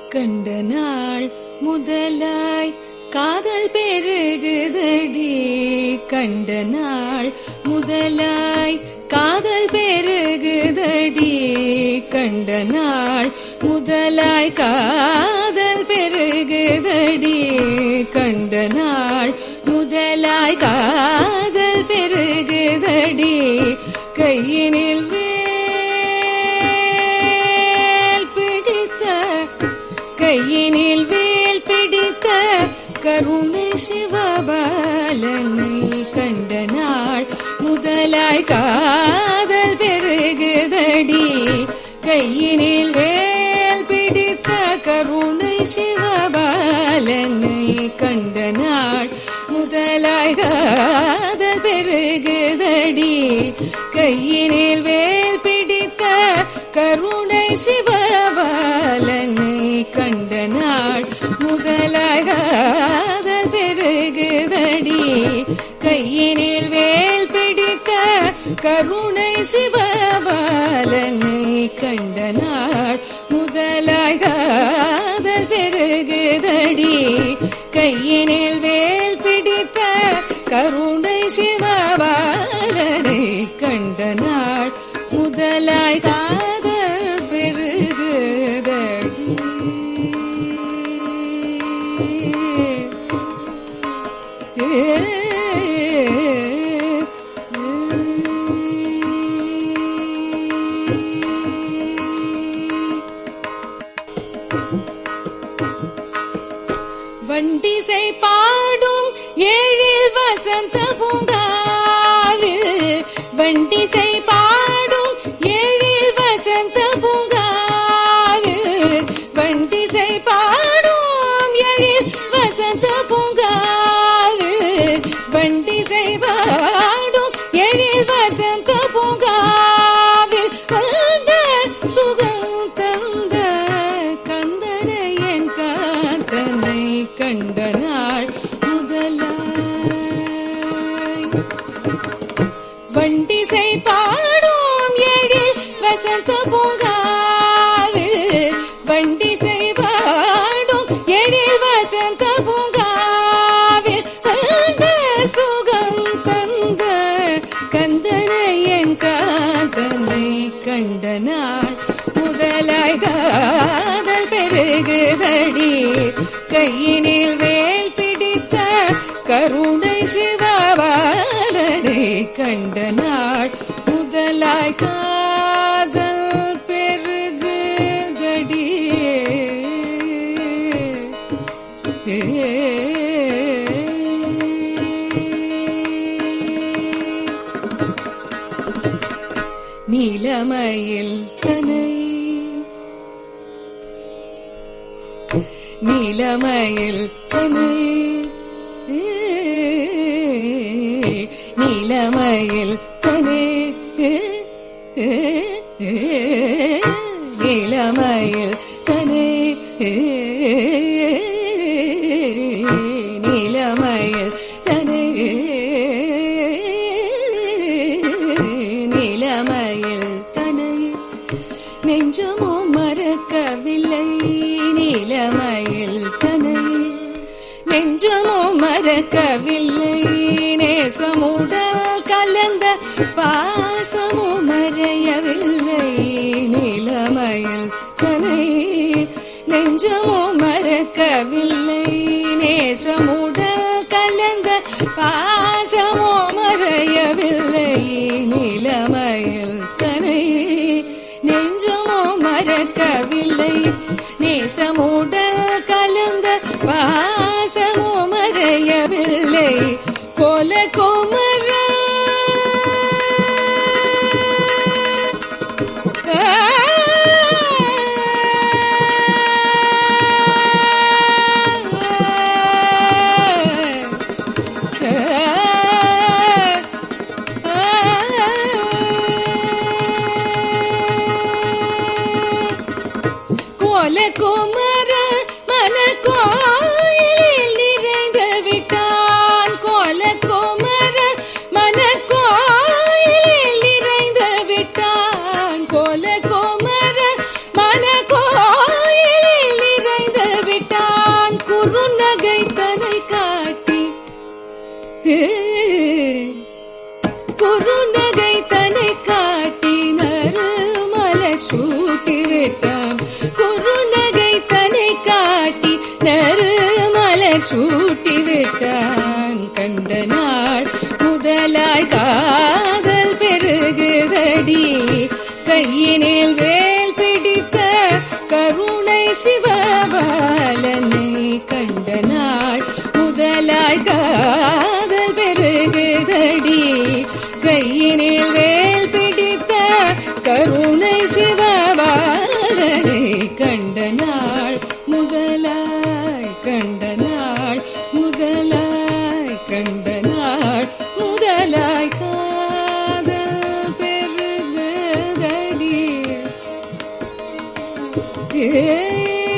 கண்ட நாள் முதலாய் காதல் பெருகுதடி கண்ட நாள் முதலாய் காதல் பெருகுதடி கண்ட நாள் முதலாய் காதல் பெருகுதடி கண்ட நாள் முதலாய் காதல் பெருகுதடி கையினில் வேல் பிடித்த கையினில் வேல் பிடித்த கருணை சிவபாலனை கண்ட நாள் முதலாய் காதல் பெருகுதடி கையினில் வேல் பிடித்த கருணை சிவபாலனை கண்ட நாள் முதலாய் காதல் பெருகுதடி கையினில் வேல் பிடித்த கருணை சிவபாலனை கண்ட நாள் முதலாய் காதல் பெருகுதடி கையினில் வேல் பிடித்த கருணை சிவபாலனை கண்ட நாள் முதலாய் காதல் பெருகுதடி கையினில் வேல் பிடித்த கருணை சிவபாலனை கண்ட நாள் முதலாய் காதல் வண்டிசை பாடும் ஏழில் வசந்த பூங்காவில் வண்டிசை பாடும் ஏழில் வசந்த பூங்காவில் வண்டிசை பாடும் ஏழில் வசந்த பூங்காவில் வண்டிசை பாடும் ஏழில் வசந்த பூங்காவில் வந்த சுகம் தந்த கந்தனையன் காத்தனை கண்ட நாள் முதலாய் வண்டிசை பாடும் எழில் வசந்த பூங்காவில் வண்டிசை பாடும் எழில் வசந்த பூங்காவில் அந்த சுகம் தந்த கந்தனையன் காதனை கண்ட நாள் முதலாய் காதல் பெருகுதடி கையினில் வேல் பிடித்த கருணை சிவபாலனை கண்ட நாள் முதலாய் காதல் பெருகுதடி நீலமயில் தனை நீலமயில் தனை நீலமயில் தனை நீலமயில் தனை நீலமயில் தனை நீலமயில் தனை நெஞ்சமோ மறக்கவில்லை நீலமயில் தனை நெஞ்சமோ மறக்கவில்லை நேசமுடல் கலந்த பாசமோ மறையவில்லை நீலமயில் தனை நெஞ்சமோ மறக்கவில்லை நேசமுடல் கலந்த பாசமோ மறையவில்லை நீலமயில் தனை நெஞ்சமோ மறக்கவில்லை நேசமுடல் கலந்த பாசமோ மறையவில்லை கோல கோமர கோல குமர மன கோயில் நிறைந்து விட்டான் கோல குமர மன கோயில் நிறைந்து விட்டான் கோல குமர மன கோயில் கண்ணனை கண்ட நாள் முதலாய் கண்ட நாள் முதலாய் கண்ட நாள் முதலாய் காதல் பெருகுதடி ஏ